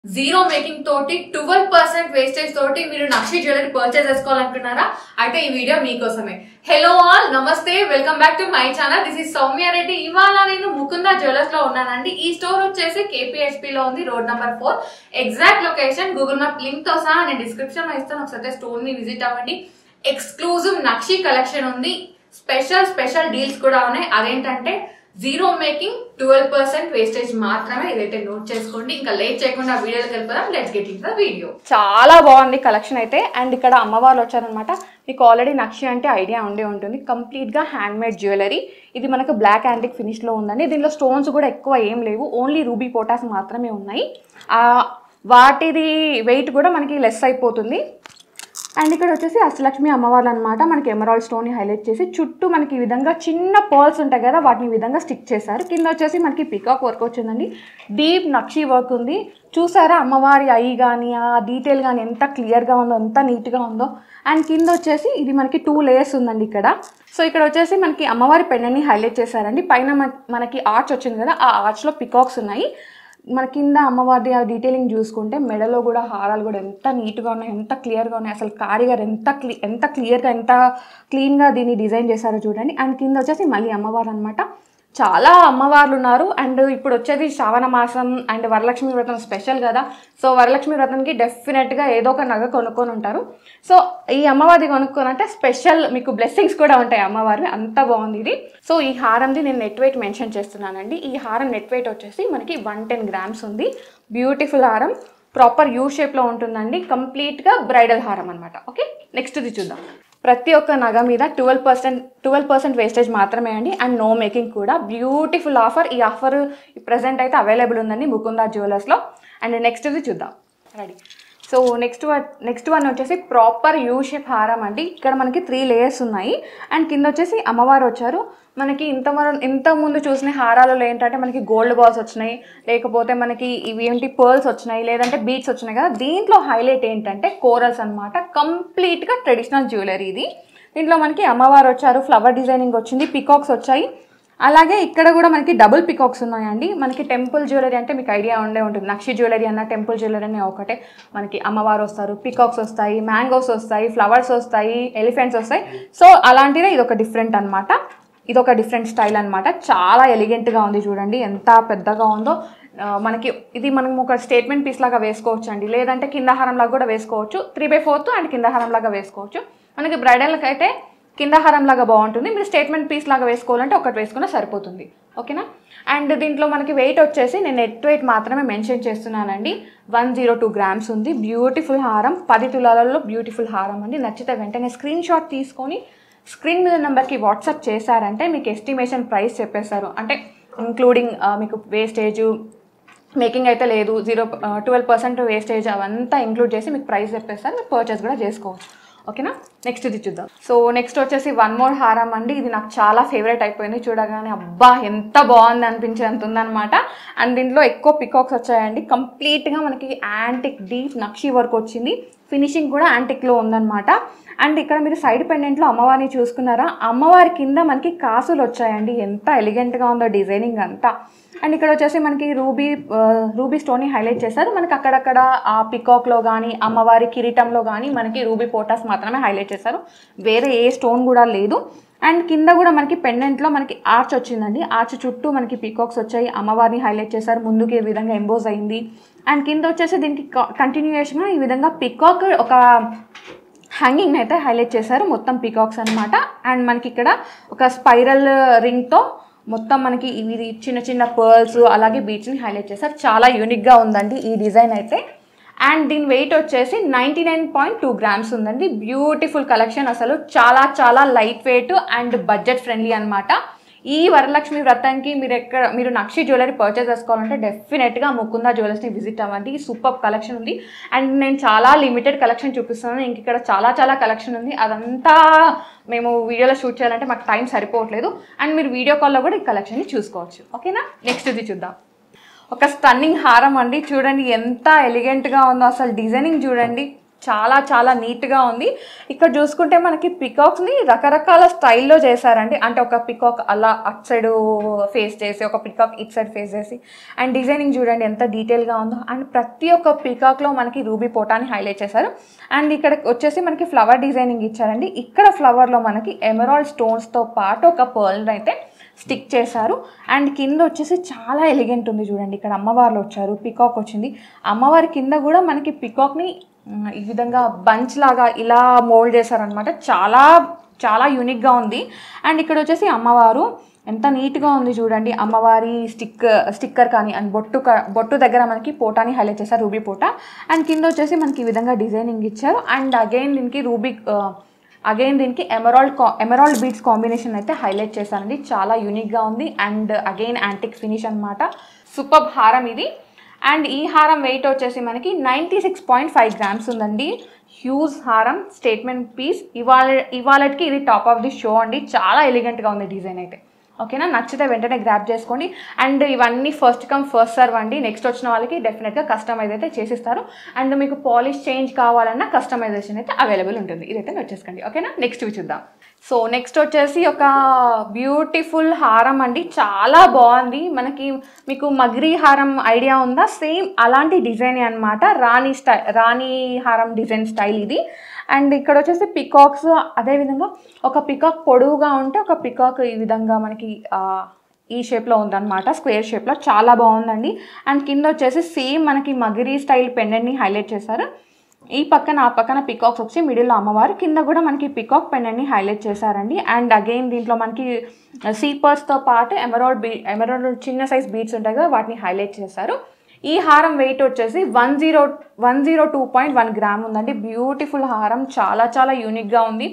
zero making తోటి twelve percent wastage తోటి మీరు నక్షి జ్యువెలరీ పర్చేస్ చేసుకోవాలనుకుంటున్నారా అయితే ఈ వీడియో మీకోసమే hello all namaste welcome back to my channel this is Soumya Reddy ఇవాళ నేను ముకుంద జ్యువెలర్స్ లో ఉన్నానండి ఈ స్టోర్ వచ్చేసి KPHP లో ఉంది road number four exact location Google map link తో సహా నేను డిస్క్రిప్షన్ లో ఇస్తాను ఒకసారి స్టోర్ ని విజిట్ అవ్వండి ఎక్స్క్లూజివ్ నక్షి కలెక్షన్ ఉంది స్పెషల్ స్పెషల్ డీల్స్ కూడా ఉన్నాయి అదేంటంటే zero making twelve percent wastage మాత్రమే ఇదైతే నోట్ చేసుకోండి ఇంకా లేట్ చేయకుండా వీడియోకి వెళ్ళిపోదాం let's get in the video చాలా బాగుంది కలెక్షన్ అయితే అండ్ ఇక్కడ అమ్మవారు వచ్చారనమాట మీకు ఆల్రెడీ నక్షి అంటే ఐడియా ఉండే ఉంటుంది కంప్లీట్గా హ్యాండ్ మేడ్ జ్యువెలరీ ఇది మనకు బ్లాక్ యాంటిక్ ఫినిష్లో ఉందండి దీనిలో స్టోన్స్ కూడా ఎక్కువ ఏం లేవు ఓన్లీ రూబీ పోటాస్ మాత్రమే ఉన్నాయి ఆ, వాటిది వెయిట్ కూడా మనకి లెస్ అయిపోతుంది అండ్ ఇక్కడ వచ్చేసి అష్టలక్ష్మి అమ్మవార్లు అనమాట మనకి ఎమరాల్డ్ స్టోన్ ని హైలైట్ చేసి చుట్టూ మనకి ఈ విధంగా చిన్న పర్ల్స్ ఉంటాయి కదా వాటిని ఈ విధంగా స్టిక్ చేశారు కింద వచ్చేసి మనకి పికాక్ వర్క్ వచ్చిందండి డీప్ నక్షి వర్క్ ఉంది చూసారా అమ్మవారి ఐ కానీ ఆ డీటెయిల్ కానీ ఎంత క్లియర్గా ఉందో ఎంత నీట్గా ఉందో అండ్ కింద వచ్చేసి ఇది మనకి టూ లేయర్స్ ఉందండి ఇక్కడ సో ఇక్కడ వచ్చేసి మనకి అమ్మవారి పెండని హైలైట్ చేశారండి పైన మన- మనకి ఆర్చ్ వచ్చింది కదా ఆ ఆర్చ్లో పికాక్స్ ఉన్నాయి మన కింద అమ్మవారి ఆ డీటెయిలింగ్ చూసుకుంటే మెడలో కూడా హారాలు కూడా ఎంత నీట్గా ఉన్నాయి ఎంత క్లియర్గా ఉన్నాయి అసలు కారిగారు ఎంత క్లి ఎంత క్లియర్గా ఎంత క్లీన్గా దీన్ని డిజైన్ చేశారో చూడండి అండ్ కింద వచ్చేసి మళ్ళీ అమ్మవారు అనమాట చాలా అమ్మవార్లు ఉన్నారు అండ్ ఇప్పుడు వచ్చేది శ్రావణ మాసం అండ్ వరలక్ష్మి వ్రతం స్పెషల్ కదా సో వరలక్ష్మి వ్రతంకి డెఫినెట్గా ఏదో ఒక నగ కొనుక్కొని ఉంటారు సో ఈ అమ్మవారి కొనుక్కోనంటే స్పెషల్ మీకు బ్లెస్సింగ్స్ కూడా ఉంటాయి అమ్మవారివి అంత బాగుంది ఇది సో ఈ హారంది నేను నెట్ వెయిట్ మెన్షన్ చేస్తున్నానండి ఈ హారం నెట్ వెయిట్ వచ్చేసి మనకి వన్ టెన్ గ్రామ్స్ ఉంది బ్యూటిఫుల్ హారం ప్రాపర్ యూ షేప్లో ఉంటుందండి కంప్లీట్గా బ్రైడల్ హారం అనమాట ఓకే నెక్స్ట్ది చూద్దాం ప్రతి ఒక్క నగ మీద twelve percent twelve percent wastage మాత్రమే అండి అండ్ నో మేకింగ్ కూడా బ్యూటిఫుల్ ఆఫర్ ఈ ఆఫర్ ప్రజెంట్ అయితే అవైలబుల్ ఉందండి ముకుందా జ్యువెలర్స్లో అండ్ నెక్స్ట్ది చూద్దాం ready so next one next one వచ్చేసి ప్రాపర్ యూ షేప్ హారం అండి ఇక్కడ మనకి త్రీ లేయర్స్ ఉన్నాయి అండ్ కింద వచ్చేసి అమ్మవారు వచ్చారు మనకి ఇంత మనం ఇంత ముందు చూసిన హారాలలో ఏంటంటే మనకి గోల్డ్ బాల్స్ వచ్చినాయి లేకపోతే మనకి ఇవి ఏంటి పర్ల్స్ వచ్చినాయి లేదంటే బీట్స్ వచ్చినాయి కదా దీంట్లో హైలైట్ ఏంటంటే కోరల్స్ అనమాట కంప్లీట్గా ట్రెడిషనల్ జ్యువెలరీ ఇది దీంట్లో మనకి అమ్మవారు వచ్చారు ఫ్లవర్ డిజైనింగ్ వచ్చింది పికాక్స్ వచ్చాయి అలాగే ఇక్కడ కూడా మనకి డబుల్ పికాక్స్ ఉన్నాయండి మనకి టెంపుల్ జ్యువెలరీ అంటే మీకు ఐడియా ఉండే ఉంటుంది నక్షి జ్యువెలరీ అన్న టెంపుల్ జ్యువెలరీ అనే ఒకటే మనకి అమ్మవారు వస్తారు పికాక్స్ వస్తాయి మ్యాంగోస్ వస్తాయి ఫ్లవర్స్ వస్తాయి ఎలిఫెంట్స్ వస్తాయి సో అలాంటిదే ఇది ఒక డిఫరెంట్ అనమాట ఇది ఒక డిఫరెంట్ స్టైల్ అనమాట చాలా ఎలిగెంట్గా ఉంది చూడండి ఎంత పెద్దగా ఉందో ఆ, మనకి ఇది మనం ఒక స్టేట్మెంట్ పీస్ లాగా వేసుకోవచ్చు అండి లేదంటే కింద హారం లాగా కూడా వేసుకోవచ్చు త్రీ బై ఫోర్త్ అండ్ కింద హారం లాగా వేసుకోవచ్చు మనకి బ్రైడల్కి అయితే కింద హారం లాగా బాగుంటుంది మీరు స్టేట్మెంట్ పీస్ లాగా వేసుకోవాలంటే ఒకటి వేసుకున్నా సరిపోతుంది ఓకేనా అండ్ దీంట్లో మనకి వెయిట్ వచ్చేసి నేను నెట్ వెయిట్ మాత్రమే మెన్షన్ చేస్తున్నానండి వన్ జీరో టూ గ్రామ్స్ ఉంది బ్యూటిఫుల్ హారం పది తులాలలో బ్యూటిఫుల్ హారం అండి నచ్చితే వెంటనే స్క్రీన్ షాట్ తీసుకొని స్క్రీన్ మీద నెంబర్కి వాట్సాప్ చేశారంటే మీకు ఎస్టిమేషన్ ప్రైస్ చెప్పేస్తారు అంటే ఇంక్లూడింగ్ మీకు వేస్టేజ్ మేకింగ్ అయితే లేదు జీరో ట్వెల్వ్ పర్సెంట్ వేస్టేజ్ అవంతా ఇంక్లూడ్ చేసి మీకు ప్రైస్ చెప్పేస్తారు మీరు పర్చేస్ కూడా చేసుకోవచ్చు ఓకేనా నెక్స్ట్ ఇది చూద్దాం సో నెక్స్ట్ వచ్చేసి వన్ మోర్ హారం అండి ఇది నాకు చాలా ఫేవరెట్ అయిపోయింది చూడగానే అబ్బా ఎంత బాగుంది అనిపించేంత ఉందన్నమాట అండ్ దీంట్లో ఎక్కువ పికాక్స్ వచ్చాయండి కంప్లీట్గా మనకి యాంటిక్ డీప్ నక్షి వర్క్ వచ్చింది ఫినిషింగ్ కూడా యాంటిక్లో ఉందన్నమాట అండ్ ఇక్కడ మీరు సైడ్ పెండెంట్లో అమ్మవారిని చూసుకున్నారా అమ్మవారి కింద మనకి కాసులు వచ్చాయండి ఎంత ఎలిగెంట్గా ఉందో డిజైనింగ్ అంతా అండ్ ఇక్కడ వచ్చేసి మనకి రూబీ ఆ, రూబీ స్టోన్ని హైలైట్ చేశారు మనకి అక్కడక్కడ ఆ పికాక్లో కానీ అమ్మవారి కిరీటంలో కానీ మనకి రూబీ పోటాస్ మాత్రమే హైలైట్ చేశారు వేరే ఏ స్టోన్ కూడా లేదు అండ్ కింద కూడా మనకి పెండెంట్లో మనకి ఆర్చ్ వచ్చిందండి ఆర్చ్ చుట్టూ మనకి పీకాక్స్ వచ్చాయి అమ్మవారిని హైలైట్ చేశారు ముందుకి ఈ విధంగా ఎంబోజ్ అయింది అండ్ కింద వచ్చేసి దీనికి కంటిన్యూయేషన్గా ఈ విధంగా పికాక్ ఒక హ్యాంగింగ్ అయితే హైలైట్ చేశారు మొత్తం పీకాక్స్ అన్నమాట అండ్ మనకి ఇక్కడ ఒక స్పైరల్ రింగ్తో మొత్తం మనకి ఇవి చిన్న చిన్న పర్ల్స్ అలాగే బీచ్ని హైలైట్ చేశారు చాలా యూనిక్గా ఉందండి ఈ డిజైన్ అయితే అండ్ దీని వెయిట్ వచ్చేసి ninety nine point two grams ఉందండి బ్యూటిఫుల్ కలెక్షన్ అసలు చాలా చాలా light weight and budget friendly అనమాట ఈ వరలక్ష్మి వ్రతానికి మీరు ఎక్కడ మీరు నక్షి జ్యువెలరీ పర్చేస్ చేసుకోవాలంటే డెఫినెట్గా ముకుందా జ్యువెలర్స్ని విజిట్ అవ్వండి సూపర్ కలెక్షన్ ఉంది అండ్ నేను చాలా లిమిటెడ్ కలెక్షన్ చూపిస్తున్నాను ఇంక ఇక్కడ చాలా చాలా కలెక్షన్ ఉంది అదంతా మేము వీడియోలో షూట్ చేయాలంటే మాకు టైం సరిపోవట్లేదు అండ్ మీరు వీడియో కాల్లో కూడా ఈ కలెక్షన్ని చూసుకోవచ్చు ఓకేనా నెక్స్ట్ ఇది చూద్దాం ఒక స్టన్నింగ్ హారం అండి చూడండి ఎంత ఎలిగెంట్గా ఉందో అసలు డిజైనింగ్ చూడండి చాలా చాలా నీట్గా ఉంది ఇక్కడ చూసుకుంటే మనకి పికాక్స్ని రకరకాల స్టైల్లో చేశారండి అంటే ఒక పికాక్ అలా అట్ సైడ్ ఫేస్ చేసి ఒక పికాక్ ఇట్ సైడ్ ఫేస్ చేసి అండ్ డిజైనింగ్ చూడండి ఎంత డీటెయిల్గా ఉందో అండ్ ప్రతి ఒక్క పికాక్లో మనకి రూబీ పోటాని హైలైట్ చేశారు అండ్ ఇక్కడ వచ్చేసి మనకి ఫ్లవర్ డిజైనింగ్ ఇచ్చారండి ఇక్కడ ఫ్లవర్లో మనకి ఎమరాల్డ్ స్టోన్స్తో పాటు ఒక పర్ల్ అయితే స్టిక్ చేశారు అండ్ కింద వచ్చేసి చాలా ఎలిగెంట్ ఉంది చూడండి ఇక్కడ అమ్మవార్లు వచ్చారు పికాక్ వచ్చింది అమ్మవారి కింద కూడా మనకి పికాక్ని మ్, ఈ విధంగా బంచ్ లాగా ఇలా మోల్డ్ చేశారనమాట చాలా చాలా యూనిక్గా ఉంది అండ్ ఇక్కడ వచ్చేసి అమ్మవారు ఎంత నీట్గా ఉంది చూడండి అమ్మవారి స్టిక్ స్టిక్కర్ కానీ అండ్ బొట్టు క- బొట్టు దగ్గర మనకి పోటాని హైలైట్ చేశారు రూబీ పోటా అండ్ కింద వచ్చేసి మనకి ఈ విధంగా డిజైనింగ్ ఇచ్చారు అండ్ అగైన్ దీనికి రూబీ అగైన్ దీనికి ఎమరాల్డ్ కా ఎమరాల్డ్ బీడ్స్ కాంబినేషన్ అయితే హైలైట్ చేశానండి చాలా యూనిక్గా ఉంది అండ్ అగైన్ యాంటిక్ ఫినిష్ అనమాట సూపర్ హారం ఇది అండ్ ఈ హారం వెయిట్ వచ్చేసి మనకి ninety six point five grams ఉందండి హ్యూజ్ హారం స్టేట్మెంట్ పీస్ ఇవాళ ఇవాళకి ఇది టాప్ ఆఫ్ ది షో అండి చాలా ఎలిగెంట్గా ఉంది డిజైన్ అయితే ఓకేనా నచ్చితే వెంటనే గ్రాప్ చేసుకోండి అండ్ ఇవన్నీ ఫస్ట్ కమ్ ఫస్ట్ సర్వ్ అండి నెక్స్ట్ వచ్చిన వాళ్ళకి డెఫినెట్గా కస్టమైజ్ అయితే చేసిస్తారు అండ్ మీకు పాలిష్ చేంజ్ కావాలన్నా కస్టమైజేషన్ అయితే అవైలబుల్ ఉంటుంది ఇదైతే వచ్చేసుకోండి ఓకేనా నెక్స్ట్ చూద్దాం సో నెక్స్ట్ వచ్చేసి ఒక బ్యూటిఫుల్ హారం అండి చాలా బాగుంది మనకి మీకు మగ్రీ హారం ఐడియా ఉందా సేమ్ అలాంటి డిజైన్ అన్నమాట రాణి స్టై రాణి హారం డిజైన్ స్టైల్ ఇది అండ్ ఇక్కడ వచ్చేసి పికాక్స్ అదేవిధంగా ఒక పికాక్ పొడవుగా ఉంటే ఒక పికాక్ ఈ విధంగా మనకి ఆ, ఈ షేప్లో ఉందన్నమాట స్క్వేర్ షేప్లో చాలా బాగుందండి అండ్ కింద వచ్చేసి సేమ్ మనకి మగిరీ స్టైల్ పెండెంట్ని హైలైట్ చేశారు ఈ పక్కన ఆ పక్కన పికాక్స్ వచ్చి మిడిల్లో అమ్మవారు కింద కూడా మనకి పికాక్ పెండెంట్ని హైలైట్ చేశారండి అండ్ అగైన్ దీంట్లో మనకి సీపర్స్తో పాటు ఎమరాల్డ్ బీ ఎమరాల్డ్ చిన్న సైజ్ బీడ్స్ ఉంటాయి కదా వాటిని హైలైట్ చేశారు ఈ హారం వెయిట్ వచ్చేసి one zero one zero two point one gram ఉందండి బ్యూటిఫుల్ హారం చాలా చాలా యూనిక్గా ఉంది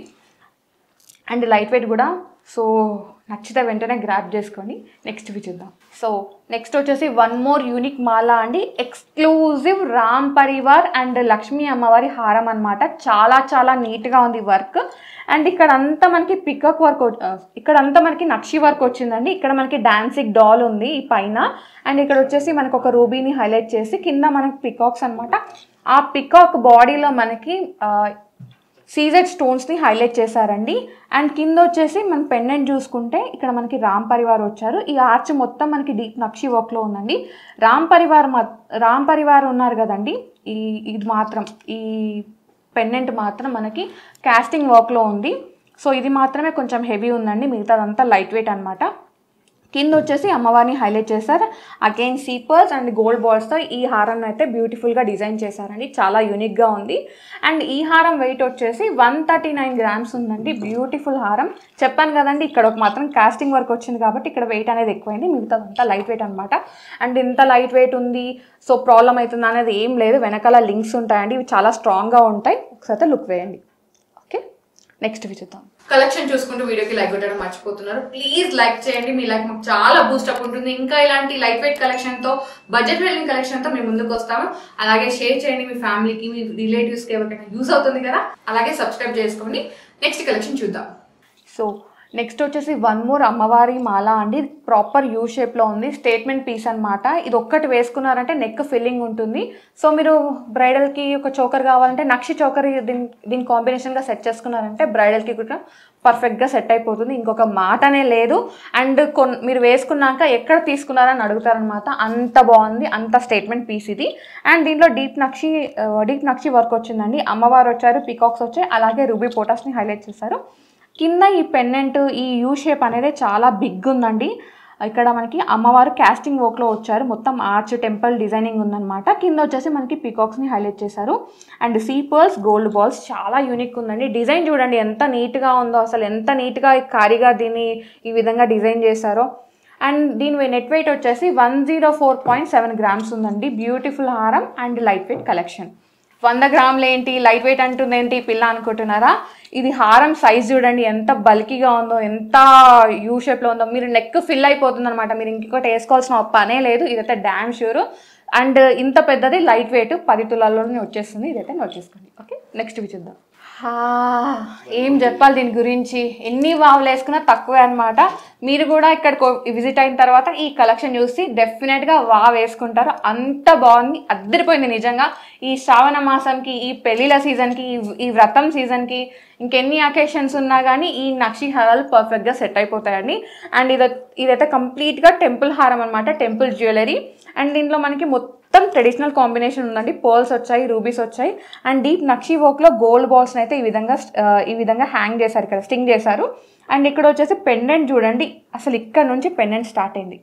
అండ్ లైట్ వెయిట్ కూడా సో నచ్చితే వెంటనే గ్రాప్ చేసుకొని నెక్స్ట్ చూద్దాం సో నెక్స్ట్ వచ్చేసి వన్ మోర్ యూనిక్ మాల అండి ఎక్స్క్లూజివ్ రామ్ పరివార్ అండ్ లక్ష్మీ అమ్మవారి హారం అన్నమాట చాలా చాలా నీట్గా ఉంది వర్క్ అండ్ ఇక్కడ అంతా మనకి పికక్ వర్క్ ఇక్కడ అంతా మనకి నక్షి వర్క్ వచ్చిందండి ఇక్కడ మనకి డాన్సింగ్ డాల్ ఉంది ఈ పైన అండ్ ఇక్కడ వచ్చేసి మనకు ఒక రూబీని హైలైట్ చేసి కింద మనకి పికాక్స్ అన్నమాట ఆ పికాక్ బాడీలో మనకి ఆ, సీజెడ్ స్టోన్స్ని హైలైట్ చేశారండి అండ్ కింద వచ్చేసి మన పెండెంట్ చూసుకుంటే ఇక్కడ మనకి రామ్ పరివార్ వచ్చారు ఈ ఆర్చ్ మొత్తం మనకి డీప్ నక్షి వర్క్లో ఉందండి రామ్ పరివార్ మా రామ్ పరివార్ ఉన్నారు కదండి ఈ ఇది మాత్రం ఈ పెండెంట్ మాత్రం మనకి కాస్టింగ్ వర్క్లో ఉంది సో ఇది మాత్రమే కొంచెం హెవీ ఉందండి మిగతాదంతా లైట్ వెయిట్ అనమాట కింద వచ్చేసి అమ్మవారిని హైలైట్ చేశారు అగైన్ సీపర్స్ అండ్ గోల్డ్ బాల్స్తో ఈ హారం అయితే బ్యూటిఫుల్గా డిజైన్ చేశారండి చాలా యూనిక్గా ఉంది అండ్ ఈ హారం వెయిట్ వచ్చేసి వన్ థర్టీ నైన్ గ్రామ్స్ ఉందండి బ్యూటిఫుల్ హారం చెప్పాను కదండి ఇక్కడ ఒక మాత్రం కాస్టింగ్ వర్క్ వచ్చింది కాబట్టి ఇక్కడ వెయిట్ అనేది ఎక్కువైంది మిగతాదంతా లైట్ వెయిట్ అనమాట అండ్ ఇంత లైట్ వెయిట్ ఉంది సో ప్రాబ్లం అవుతుంది అనేది ఏం లేదు వెనకాల లింక్స్ ఉంటాయండి ఇవి చాలా స్ట్రాంగ్గా ఉంటాయి ఒకసారి లుక్ వేయండి ఓకే నెక్స్ట్ చూద్దాం కలెక్షన్ చూసుకుంటూ వీడియోకి లైక్ కొట్టడం మర్చిపోతున్నారు ప్లీజ్ లైక్ చేయండి మీ లైక్ మాకు చాలా బూస్టప్ ఉంటుంది ఇంకా ఇలాంటి లైట్ వెయిట్ కలెక్షన్ తో బడ్జెట్ ఫ్రెండ్లీ కలెక్షన్ తో మేము ముందుకు వస్తాము అలాగే షేర్ చేయండి మీ ఫ్యామిలీకి మీ రిలేటివ్స్ కి ఎవరికైనా యూస్ అవుతుంది కదా అలాగే సబ్స్క్రైబ్ చేసుకోండి నెక్స్ట్ కలెక్షన్ చూద్దాం సో నెక్స్ట్ వచ్చేసి వన్ మోర్ అమ్మవారి మాల అండి ప్రాపర్ యూ షేప్లో ఉంది స్టేట్మెంట్ పీస్ అన్నమాట ఇది ఒక్కటి వేసుకున్నారంటే నెక్ ఫిల్లింగ్ ఉంటుంది సో మీరు బ్రైడల్కి ఒక చోకర్ కావాలంటే నక్షి చోకర్ దీని దీని కాంబినేషన్గా సెట్ చేసుకున్నారంటే బ్రైడల్కి కూడా పర్ఫెక్ట్గా సెట్ అయిపోతుంది ఇంకొక మాటనే లేదు అండ్ కొన్ మీరు వేసుకున్నాక ఎక్కడ తీసుకున్నారని అడుగుతారనమాట అంత బాగుంది అంత స్టేట్మెంట్ పీస్ ఇది అండ్ దీంట్లో డీప్ నక్షి డీప్ నక్షి వర్క్ వచ్చిందండి అమ్మవారు వచ్చారు పీకాక్స్ వచ్చాయి అలాగే రూబీ పోటాస్ని హైలైట్ చేశారు కింద ఈ పెండెంట్ ఈ యూ షేప్ అనేది చాలా బిగ్ ఉందండి ఇక్కడ మనకి అమ్మవారు కాస్టింగ్ వర్క్లో వచ్చారు మొత్తం ఆర్చ్ టెంపుల్ డిజైనింగ్ ఉందన్నమాట కింద వచ్చేసి మనకి పికాక్స్ని హైలైట్ చేశారు అండ్ సీపర్స్ గోల్డ్ బాల్స్ చాలా యూనిక్ ఉందండి డిజైన్ చూడండి ఎంత నీట్గా ఉందో అసలు ఎంత నీట్గా కారీగా దీన్ని ఈ విధంగా డిజైన్ చేశారో అండ్ దీని నెట్ వెయిట్ వచ్చేసి one zero four point seven grams ఉందండి బ్యూటిఫుల్ హారం అండ్ లైట్ వెయిట్ కలెక్షన్ వంద గ్రాములు ఏంటి లైట్ వెయిట్ అంటుంది ఏంటి పిల్ల అనుకుంటున్నారా ఇది హారం సైజ్ చూడండి ఎంత బల్కీగా ఉందో ఎంత యూ షేప్లో ఉందో మీరు నెక్ ఫిల్ అయిపోతుంది అనమాట మీరు ఇంకొకటి వేసుకోవాల్సిన పనే లేదు ఇదైతే డ్యామ్ షూర్ అండ్ ఇంత పెద్దది లైట్ వెయిట్ పది తులాల్లోనే వచ్చేస్తుంది ఇదైతే నోట్ చేసుకోండి ఓకే నెక్స్ట్ చూద్దాం హా, ఏం చెప్పాలి దీని గురించి ఎన్ని వావులు వేసుకున్నా తక్కువే అనమాట మీరు కూడా ఇక్కడికి విజిట్ అయిన తర్వాత ఈ కలెక్షన్ చూసి డెఫినెట్గా వావ్ వేసుకుంటారు అంత బాగుంది అద్దరిపోయింది నిజంగా ఈ శ్రావణ మాసంకి ఈ పెళ్ళిళ్ళ సీజన్కి ఈ- ఈ వ్రతం సీజన్కి ఇంకెన్ని అకేషన్స్ ఉన్నా కానీ ఈ నక్షి హారాలు పర్ఫెక్ట్గా సెట్ అయిపోతాయండి అండ్ ఇది ఇదైతే కంప్లీట్గా టెంపుల్ హారం అనమాట టెంపుల్ జ్యువెలరీ అండ్ దీంట్లో మనకి మొత్తం ట్రెడిషనల్ కాంబినేషన్ ఉందండి పర్ల్స్ వచ్చాయి రూబీస్ వచ్చాయి అండ్ డీప్ నక్షి వర్క్లో గోల్డ్ బాల్స్ అయితే ఈ విధంగా ఆ, ఈ విధంగా హ్యాంగ్ చేశారు ఇక్కడ స్టింగ్ చేశారు అండ్ ఇక్కడ వచ్చేసి పెండెంట్ చూడండి అసలు ఇక్కడ నుంచి పెండెంట్ స్టార్ట్ అయింది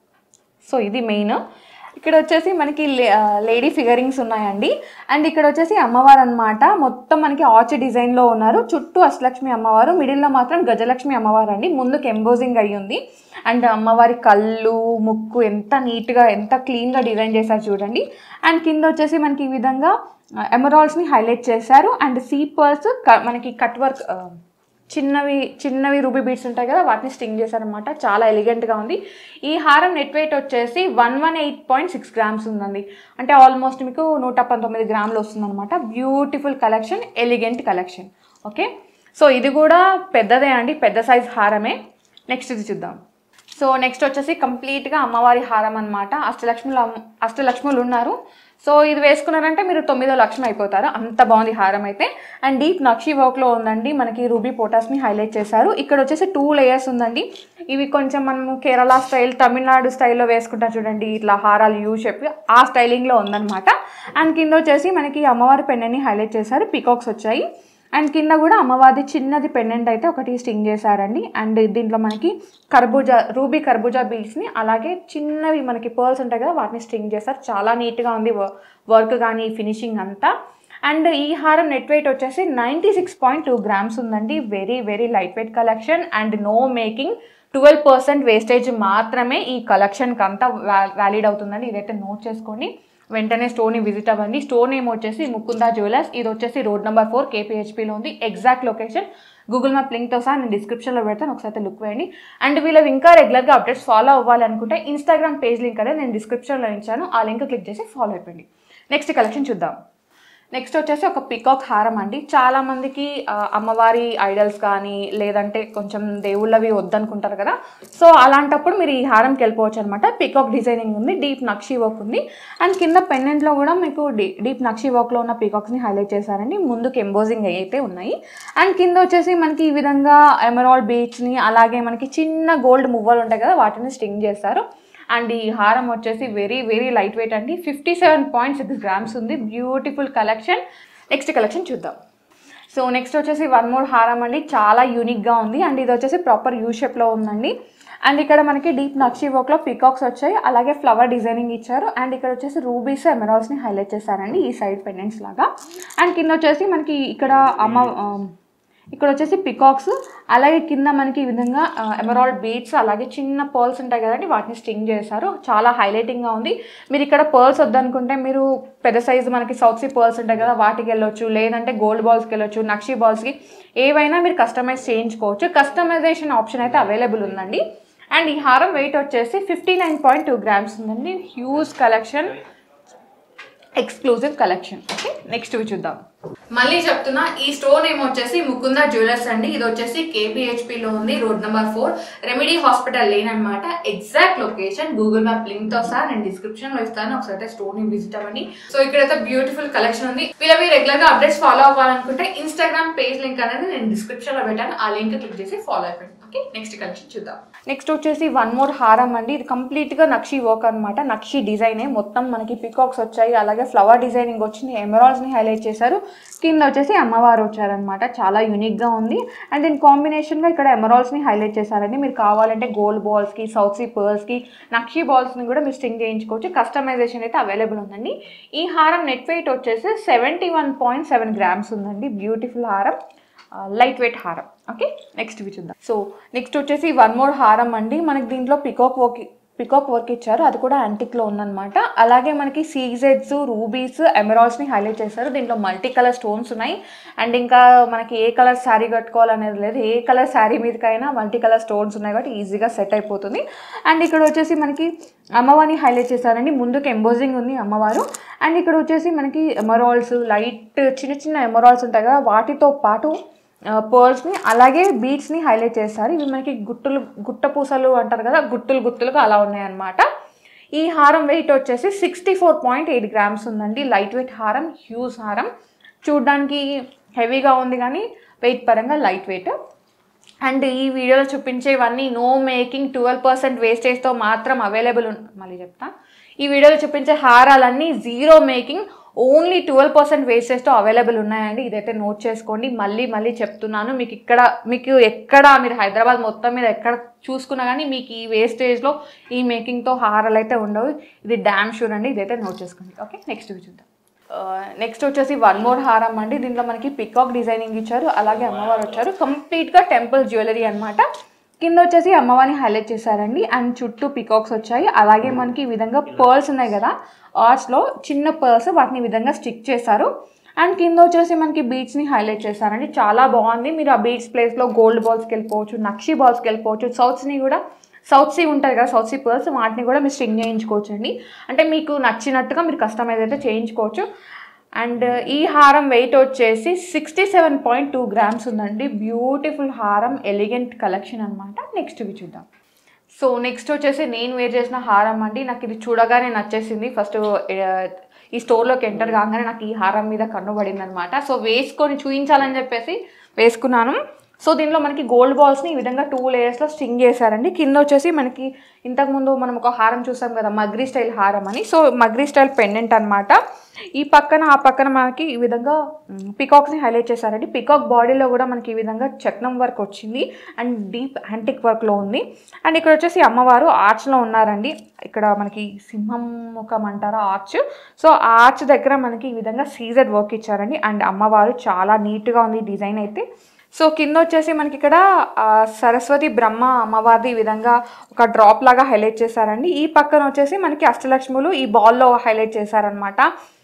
సో ఇది మెయిన్ ఇక్కడ వచ్చేసి మనకి లేడీ ఫిగరింగ్స్ ఉన్నాయండి అండ్ ఇక్కడ వచ్చేసి అమ్మవారు అన్నమాట మొత్తం మనకి ఆర్చ్ డిజైన్లో ఉన్నారు చుట్టూ అష్టలక్ష్మి అమ్మవారు మిడిల్లో మాత్రం గజలక్ష్మి అమ్మవారు అండి ముందుకు ఎంబోజింగ్ అయ్యి ఉంది అండ్ అమ్మవారి కళ్ళు ముక్కు ఎంత నీట్గా ఎంత క్లీన్గా డిజైన్ చేశారు చూడండి అండ్ కింద వచ్చేసి మనకి ఈ విధంగా ఎమరాల్డ్స్ని హైలైట్ చేశారు అండ్ సీ పర్ల్స్ మనకి కట్ వర్క్ చిన్నవి చిన్నవి రూబీ బీడ్స్ ఉంటాయి కదా వాటిని స్టింగ్ చేశారనమాట చాలా ఎలిగెంట్గా ఉంది ఈ హారం నెట్ వెయిట్ వచ్చేసి one one eight point six grams ఉందండి అంటే ఆల్మోస్ట్ మీకు నూట పంతొమ్మిది గ్రాములు వస్తుందన్నమాట beautiful collection elegant collection okay so ఇది కూడా పెద్దదే అండి పెద్ద సైజ్ హారమే నెక్స్ట్ ఇది చూద్దాం సో నెక్స్ట్ వచ్చేసి కంప్లీట్గా అమ్మవారి హారం అనమాట అష్టలక్ష్ములు అమ్- అష్టలక్ష్ములు ఉన్నారు సో ఇది వేసుకున్నారంటే మీరు తొమ్మిదో లక్ష్మి అయిపోతారు అంత బాగుంది హారం అయితే అండ్ డీప్ నక్షి వర్క్లో ఉందండి మనకి రూబీ పోటాస్ని హైలైట్ చేశారు ఇక్కడ వచ్చేసి టూ లేయర్స్ ఉందండి ఇవి కొంచెం మనము కేరళ స్టైల్ తమిళనాడు స్టైల్లో వేసుకుంటాం చూడండి ఇట్లా హారాలు యూ చెప్పి ఆ స్టైలింగ్లో ఉందన్నమాట అండ్ కింద వచ్చేసి మనకి అమ్మవారి పెన్నెని హైలైట్ చేశారు పికాక్స్ వచ్చాయి అండ్ కింద కూడా అమ్మవారి చిన్నది పెండెంట్ అయితే ఒకటి స్టింగ్ చేశారండి అండ్ దీంట్లో మనకి కర్బూజా రూబీ కర్బూజా బీడ్స్ని అలాగే చిన్నవి మనకి పర్ల్స్ ఉంటాయి కదా వాటిని స్టింగ్ చేశారు చాలా నీట్గా ఉంది వర్క్ కానీ ఫినిషింగ్ అంతా అండ్ ఈ హారం నెట్ వెయిట్ వచ్చేసి ninety six point two grams ఉందండి very very light weight collection and no making twelve percent wastage మాత్రమే ఈ కలెక్షన్కి అంతా వ్యాలిడ్ అవుతుందండి ఇదైతే నోట్ చేసుకోండి వెంటనే స్టోర్ని విజిట్ అవ్వండి స్టోర్ నేమ్ వచ్చేసి ముకుందా జ్యువెలర్స్ ఇది వచ్చేసి రోడ్ నెంబర్ ఫోర్ కేపీహెచ్పీలో ఉంది ఎగ్జాక్ట్ లొకేషన్ గూగుల్ మ్యాప్ లింక్తో సహా నేను డిస్క్రిప్షన్లో పెడతాను ఒకసారి అయితే లుక్ వేయండి అండ్ వీళ్ళు ఇంకా రెగ్యులర్గా అప్డేట్స్ ఫాలో అవ్వాలనుకుంటే ఇన్స్టాగ్రామ్ పేజ్ లింక్ అనేది నేను డిస్క్రిప్షన్లో ఇచ్చాను ఆ లింక్ క్లిక్ చేసి ఫాలో అయిపోయింది నెక్స్ట్ కలెక్షన్ చూద్దాం నెక్స్ట్ వచ్చేసి ఒక పికాక్ హారం అండి చాలా మందికి ఆ, అమ్మవారి ఐడల్స్ కానీ లేదంటే కొంచెం దేవుళ్ళవి వద్దనుకుంటారు కదా సో అలాంటప్పుడు మీరు ఈ హారంకి వెళ్ళిపోవచ్చు అనమాట పికాక్ డిజైనింగ్ ఉంది డీప్ నక్షి వర్క్ ఉంది అండ్ కింద పెండెంట్లో కూడా మీకు డీ డీప్ నక్షి వర్క్లో ఉన్న పికాక్స్ని హైలైట్ చేశారండి ముందుకు ఎంబోజింగ్ అయితే ఉన్నాయి అండ్ కింద వచ్చేసి మనకి ఈ విధంగా ఎమరాల్డ్ బీచ్ని అలాగే మనకి చిన్న గోల్డ్ మువ్వలు ఉంటాయి కదా వాటిని స్టింగ్ చేస్తారు అండ్ ఈ హారం వచ్చేసి వెరీ వెరీ లైట్ వెయిట్ అండి fifty seven point six grams ఉంది బ్యూటిఫుల్ కలెక్షన్ నెక్స్ట్ కలెక్షన్ చూద్దాం సో నెక్స్ట్ వచ్చేసి వన్ మోర్ హారం అండి చాలా యూనిక్గా ఉంది అండ్ ఇది వచ్చేసి ప్రాపర్ యూ షేప్లో ఉందండి అండ్ ఇక్కడ మనకి డీప్ నక్షి వర్క్లో పికాక్స్ వచ్చాయి అలాగే ఫ్లవర్ డిజైనింగ్ ఇచ్చారు అండ్ ఇక్కడ వచ్చేసి రూబీస్ ఎమరాల్స్ని హైలైట్ చేశారండి ఈ సైడ్ పెండెంట్స్ లాగా అండ్ కింద వచ్చేసి మనకి ఇక్కడ అమ్మ ఆ, ఇక్కడ వచ్చేసి పికాక్స్ అలాగే కింద మనకి ఈ విధంగా ఎమరాల్డ్ బీట్స్ అలాగే చిన్న పర్ల్స్ ఉంటాయి కదండి వాటిని స్టింగ్ చేశారు చాలా హైలైటింగ్గా ఉంది మీరు ఇక్కడ పర్ల్స్ వద్దనుకుంటే మీరు పెద్ద సైజు మనకి సౌత్ సీ పర్ల్స్ ఉంటాయి కదా వాటికి వెళ్ళొచ్చు లేదంటే గోల్డ్ బాల్స్కి వెళ్ళొచ్చు నక్షి బాల్స్కి ఏవైనా మీరు కస్టమైజ్ చేయించుకోవచ్చు కస్టమైజేషన్ ఆప్షన్ అయితే అవైలబుల్ ఉందండి అండ్ ఈ హారం వెయిట్ వచ్చేసి fifty nine point two grams ఉందండి huge collection exclusive collection okay next చూద్దాం మళ్ళీ చెప్తున్నా ఈ స్టోర్ నేమ్ వచ్చేసి ముకుంద జ్యువెలర్స్ అండి ఇది వచ్చేసి KPHP లో ఉంది road number four remedy hospital lane అనమాట exact location Google map link తో సహా నేను డిస్క్రిప్షన్ లో ఇస్తాను ఒకసారి స్టోర్ ని విజిట్ అవ్వండి సో ఇక్కడైతే బ్యూటిఫుల్ కలెక్షన్ ఉంది వీళ్ళవి రెగ్యులర్ గా అప్డేట్స్ ఫాలో అవ్వాలనుకుంటే ఇన్స్టాగ్రామ్ పేజ్ లింక్ అనేది నేను డిస్క్రిప్షన్ లో పెట్టాను ఆ లింక్ క్లిక్ చేసి ఫాలో అయిపోయింది ఓకే నెక్స్ట్ కలెక్షన్ చూద్దాం నెక్స్ట్ వచ్చేసి వన్ మోర్ హారం అండి ఇది కంప్లీట్గా నక్షి వర్క్ అనమాట నక్షి డిజైనే మొత్తం మనకి పికాక్స్ వచ్చాయి అలాగే ఫ్లవర్ డిజైనింగ్ వచ్చింది ఎమరాల్డ్స్ని హైలైట్ చేశారు కింద వచ్చేసి అమ్మవారు వచ్చారనమాట చాలా యూనిక్గా ఉంది అండ్ దీని కాంబినేషన్గా ఇక్కడ ఎమరాల్డ్స్ని హైలైట్ చేశారండి మీరు కావాలంటే గోల్డ్ బాల్స్కి సౌత్ సీ పర్ల్స్కి నక్షి బాల్స్ని కూడా మీరు స్టింగ్ చేయించుకోవచ్చు కస్టమైజేషన్ అయితే అవైలబుల్ ఉందండి ఈ హారం నెట్ వెయిట్ వచ్చేసి seventy one point seven grams ఉందండి బ్యూటిఫుల్ హారం లైట్ వెయిట్ హారం ఓకే నెక్స్ట్ ఇవి చూద్దాం సో నెక్స్ట్ వచ్చేసి వన్ మోర్ హారం అండి మనకి దీంట్లో పికాక్ వర్క్ పికాక్ వర్క్ ఇచ్చారు అది కూడా యాంటిక్లో ఉందన్నమాట అలాగే మనకి సీజెడ్స్ రూబీస్ ఎమరాల్స్ని హైలైట్ చేశారు దీంట్లో మల్టీ కలర్ స్టోన్స్ ఉన్నాయి అండ్ ఇంకా మనకి ఏ కలర్ శారీ కట్టుకోవాలనేది లేదు ఏ కలర్ శారీ మీదకైనా మల్టీ కలర్ స్టోన్స్ ఉన్నాయి కాబట్టి ఈజీగా సెట్ అయిపోతుంది అండ్ ఇక్కడ వచ్చేసి మనకి అమ్మవారిని హైలైట్ చేశారండి ముందుకు ఎంబోజింగ్ ఉంది అమ్మవారు అండ్ ఇక్కడ వచ్చేసి మనకి ఎమరాల్స్ లైట్ చిన్న చిన్న ఎమరాల్స్ ఉంటాయి కదా వాటితో పాటు పర్ల్స్ని అలాగే బీడ్స్ని హైలైట్ చేస్తారు ఇవి మనకి గుట్టులు గుట్ట పూసలు అంటారు కదా గుట్టులు గుత్తులుగా అలా ఉన్నాయన్నమాట ఈ హారం వెయిట్ వచ్చేసి sixty four point eight grams ఉందండి లైట్ వెయిట్ హారం హ్యూజ్ హారం చూడ్డానికి హెవీగా ఉంది కానీ వెయిట్ పరంగా లైట్ వెయిట్ అండ్ ఈ వీడియోలో చూపించేవన్నీ నో మేకింగ్ ట్వెల్వ్ పర్సెంట్ వేస్టేజ్తో మాత్రం అవైలబుల్ మళ్ళీ చెప్తా ఈ వీడియోలో చూపించే హారాలన్నీ zero making only twelve percent వేస్టేజ్తో అవైలబుల్ ఉన్నాయండి ఇదైతే నోట్ చేసుకోండి మళ్ళీ మళ్ళీ చెప్తున్నాను మీకు ఇక్కడ మీకు ఎక్కడ మీరు హైదరాబాద్ మొత్తం మీద ఎక్కడ చూసుకున్నా కానీ మీకు ఈ వేస్టేజ్లో ఈ మేకింగ్తో హారాలు అయితే ఉండవు ఇది డ్యామ్ షూర్ అండి ఇదైతే నోట్ చేసుకోండి ఓకే నెక్స్ట్ చూద్దాం నెక్స్ట్ వచ్చేసి వన్ మోర్ హారం అండి దీంట్లో మనకి పికాక్ డిజైనింగ్ ఇచ్చారు అలాగే అమ్మవారు వచ్చారు కంప్లీట్గా టెంపుల్ జ్యువెలరీ అన్నమాట కింద వచ్చేసి అమ్మవారిని హైలైట్ చేశారండి అండ్ చుట్టూ పికాక్స్ వచ్చాయి అలాగే మనకి ఈ విధంగా పర్ల్స్ ఉన్నాయి కదా ఆర్ట్స్లో చిన్న పర్ల్స్ వాటిని ఈ విధంగా స్టిక్ చేశారు అండ్ కింద వచ్చేసి మనకి బీడ్స్ని హైలైట్ చేశారండి చాలా బాగుంది మీరు ఆ బీడ్స్ ప్లేస్లో గోల్డ్ బాల్స్కి వెళ్ళిపోవచ్చు నక్షి బాల్స్కి వెళ్ళిపోవచ్చు సౌత్స్ని కూడా సౌత్ సీ ఉంటుంది కదా సౌత్ సీ పర్ల్స్ వాటిని కూడా మీరు స్ట్రింగ్ చేయించుకోవచ్చు అండి అంటే మీకు నచ్చినట్టుగా మీరు కస్టమైజ్ అయితే చేయించుకోవచ్చు అండ్ ఈ హారం వెయిట్ వచ్చేసి sixty seven point two grams ఉందండి బ్యూటిఫుల్ హారం ఎలిగెంట్ కలెక్షన్ అనమాట నెక్స్ట్ ఇవి చూద్దాం సో నెక్స్ట్ వచ్చేసి నేను వేర్ చేసిన హారం అండి నాకు ఇది చూడగానే నచ్చేసింది ఫస్ట్ ఈ స్టోర్లోకి ఎంటర్ కాగానే నాకు ఈ హారం మీద కన్ను పడింది అనమాట సో వేసుకొని చూపించాలని చెప్పేసి వేసుకున్నాను సో దీనిలో మనకి గోల్డ్ బాల్స్ని ఈ విధంగా టూ లేయర్స్లో స్టింగ్ చేశారండి కింద వచ్చేసి మనకి ఇంతకుముందు మనం ఒక హారం చూసాం కదా మగ్రీ స్టైల్ హారం అని సో మగ్రీ స్టైల్ పెండెంట్ అనమాట ఈ పక్కన ఆ పక్కన మనకి ఈ విధంగా పికాక్స్ని హైలైట్ చేశారండి పికాక్ బాడీలో కూడా మనకి ఈ విధంగా చక్నం వర్క్ వచ్చింది అండ్ డీప్ యాంటిక్ వర్క్లో ఉంది అండ్ ఇక్కడ వచ్చేసి అమ్మవారు ఆర్చ్లో ఉన్నారండి ఇక్కడ మనకి సింహం ముఖం అంటారా ఆర్చ్ సో ఆ ఆర్చ్ దగ్గర మనకి ఈ విధంగా సీజెడ్ వర్క్ ఇచ్చారండి అండ్ అమ్మవారు చాలా నీట్గా ఉంది డిజైన్ అయితే సో కింద వచ్చేసి మనకి ఇక్కడ ఆ, సరస్వతి బ్రహ్మ అమ్మవారిది ఈ విధంగా ఒక డ్రాప్ లాగా హైలైట్ చేశారండి ఈ పక్కన వచ్చేసి మనకి అష్టలక్ష్ములు ఈ బాల్లో హైలైట్ చేశారనమాట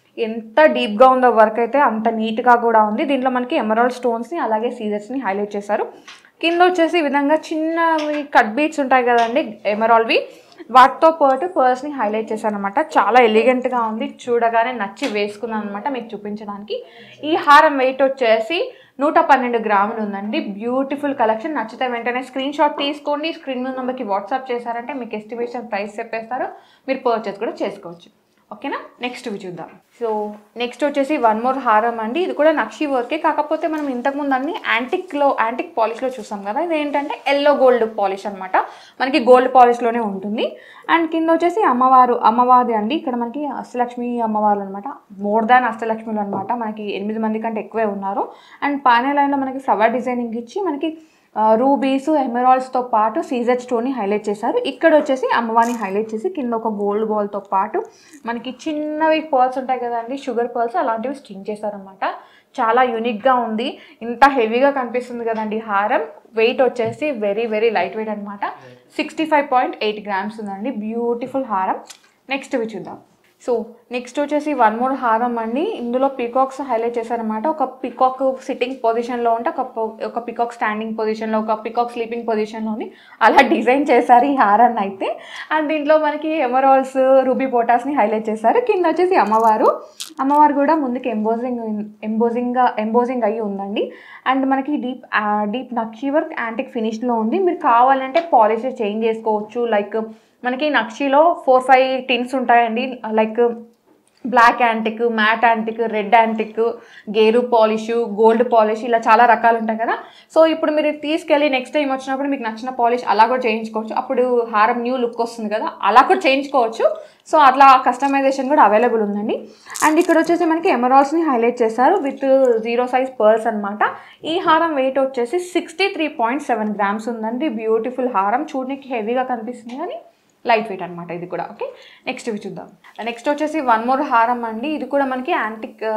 ఎంత డీప్గా ఉందో వర్క్ అయితే అంత నీట్గా కూడా ఉంది దీంట్లో మనకి ఎమరాల్డ్ స్టోన్స్ని అలాగే సీజర్స్ని హైలైట్ చేశారు కింద వచ్చేసి ఈ విధంగా చిన్నవి కట్ బీట్స్ ఉంటాయి కదండి ఎమరాల్డ్వి వాటితో పాటు పర్స్ని హైలైట్ చేశాను అనమాట చాలా ఎలిగెంట్గా ఉంది చూడగానే నచ్చి వేసుకున్నాను అనమాట మీకు చూపించడానికి ఈ హారం వెయిట్ వచ్చేసి నూట పన్నెండు గ్రాములు ఉందండి బ్యూటిఫుల్ కలెక్షన్ నచ్చితే వెంటనే స్క్రీన్ షాట్ తీసుకోండి స్క్రీన్ మీద నెంబర్కి వాట్సాప్ చేశారంటే మీకు ఎస్టిమేషన్ ప్రైస్ చెప్పేస్తారు మీరు పర్చేస్ కూడా చేసుకోవచ్చు ఓకేనా నెక్స్ట్ ఇవి చూద్దాం సో నెక్స్ట్ వచ్చేసి వన్ మోర్ హారం అండి ఇది కూడా నక్షి వర్కే కాకపోతే మనం ఇంతకుముందు అన్ని యాంటిక్లో యాంటిక్ పాలిష్లో చూసాం కదా ఇది ఏంటంటే ఎల్లో గోల్డ్ పాలిష్ అనమాట మనకి గోల్డ్ పాలిష్లోనే ఉంటుంది అండ్ కింద వచ్చేసి అమ్మవారు అమ్మవారి అండి ఇక్కడ మనకి అష్టలక్ష్మి అమ్మవారు అనమాట మోర్ దాన్ అష్టలక్ష్మిలు అనమాట మనకి ఎనిమిది మంది కంటే ఎక్కువే ఉన్నారు అండ్ పైన లైన్లో మనకి ఫ్లవర్ డిజైనింగ్ ఇచ్చి మనకి రూబీస్ ఎమరాల్డ్స్తో పాటు సీజర్ స్టోన్ని హైలైట్ చేశారు ఇక్కడ వచ్చేసి అమ్మవారిని హైలైట్ చేసి కింద ఒక గోల్డ్ బాల్తో పాటు మనకి చిన్నవి పర్ల్స్ ఉంటాయి కదండి షుగర్ పర్ల్స్ అలాంటివి స్టింగ్ చేశారనమాట చాలా యూనిక్గా ఉంది ఇంత హెవీగా కనిపిస్తుంది కదండి హారం వెయిట్ వచ్చేసి వెరీ వెరీ లైట్ వెయిట్ అనమాట sixty five point eight grams ఉందండి బ్యూటిఫుల్ హారం నెక్స్ట్ ఇవి చూద్దాం సో నెక్స్ట్ వచ్చేసి వన్ మోర్ హారం అండి ఇందులో పీకాక్స్ హైలైట్ చేశారనమాట ఒక పీకాక్ సిట్టింగ్ పొజిషన్లో ఉంటే ఒక po- ఒక పీకాక్ స్టాండింగ్ పొజిషన్లో ఒక పీకాక్ స్లీపింగ్ పొజిషన్లో ఉంది అలా డిజైన్ చేశారు ఈ హారాన్ని అయితే అండ్ దీంట్లో మనకి ఎమరాల్స్ రూబీ పోటాస్ని హైలైట్ చేశారు కింద వచ్చేసి అమ్మవారు అమ్మవారు కూడా ముందుకి ఎంబోజింగ్ ఎంబోజింగ్గా ఎంబోజింగ్ అయ్యి ఉందండి అండ్ మనకి డీప్ డీప్ నక్షి వర్క్ యాంటిక్ ఫినిష్లో ఉంది మీరు కావాలంటే పాలిష్ చేంజ్ చేసుకోవచ్చు లైక్ మనకి నక్షిలో ఫోర్ ఫైవ్ టిన్స్ ఉంటాయండి like black antique matte antique red antique గేరు పాలిష్ గోల్డ్ పాలిష్ ఇలా చాలా రకాలు ఉంటాయి కదా సో ఇప్పుడు మీరు తీసుకెళ్ళి నెక్స్ట్ టైం వచ్చినప్పుడు మీకు నచ్చిన పాలిష్ అలా కూడా చేయించుకోవచ్చు అప్పుడు హారం న్యూ లుక్ వస్తుంది కదా అలా కూడా చేయించుకోవచ్చు సో అట్లా కస్టమైజేషన్ కూడా అవైలబుల్ ఉందండి అండ్ ఇక్కడ వచ్చేసి మనకి ఎమరాల్స్ని హైలైట్ చేశారు విత్ జీరో సైజ్ పర్ల్స్ అనమాట ఈ హారం వెయిట్ వచ్చేసి sixty three point seven grams ఉందండి బ్యూటిఫుల్ హారం చూడడానికి హెవీగా కనిపిస్తుంది కానీ లైట్ వెయిట్ అనమాట ఇది కూడా ఓకే నెక్స్ట్ ఇవి చూద్దాం నెక్స్ట్ వచ్చేసి వన్ మోర్ హారం అండి ఇది కూడా మనకి యాంటిక్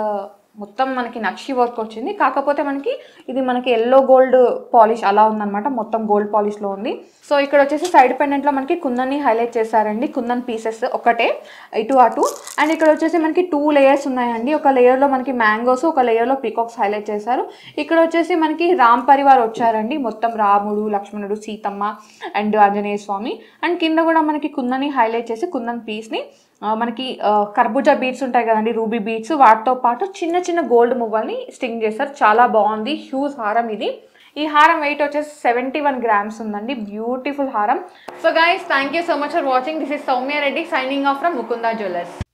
మొత్తం మనకి నక్షి వర్క్ వచ్చింది కాకపోతే మనకి ఇది మనకి ఎల్లో గోల్డ్ పాలిష్ అలా ఉందన్నమాట మొత్తం గోల్డ్ పాలిష్లో ఉంది సో ఇక్కడ వచ్చేసి సైడ్ పెండెంట్లో మనకి కుందన్ని హైలైట్ చేశారండి కుందన్ పీసెస్ ఒకటే ఇటు అటు అండ్ ఇక్కడ వచ్చేసి మనకి టూ లేయర్స్ ఉన్నాయండి ఒక లేయర్లో మనకి మ్యాంగోస్ ఒక లేయర్లో పీకాక్స్ హైలైట్ చేశారు ఇక్కడ వచ్చేసి మనకి రామ్ పరివార్ వచ్చారండి మొత్తం రాముడు లక్ష్మణుడు సీతమ్మ అండ్ ఆంజనేయ స్వామి అండ్ కింద కూడా మనకి కుందని హైలైట్ చేసి కుందన్ పీస్ని ఆ, మనకి ఆ, కర్బూజా బీట్స్ ఉంటాయి కదండి రూబీ బీట్స్ వాటితో పాటు చిన్న చిన్న గోల్డ్ మువ్వల్ని స్టింగ్ చేస్తారు చాలా బాగుంది హ్యూజ్ హారం ఇది ఈ హారం వెయిట్ వచ్చేసి సెవెంటీ వన్ గ్రామ్స్ ఉందండి బ్యూటిఫుల్ హారం so guys thank you so much for watching this is Soumya Reddy signing off from Mukunda jewellers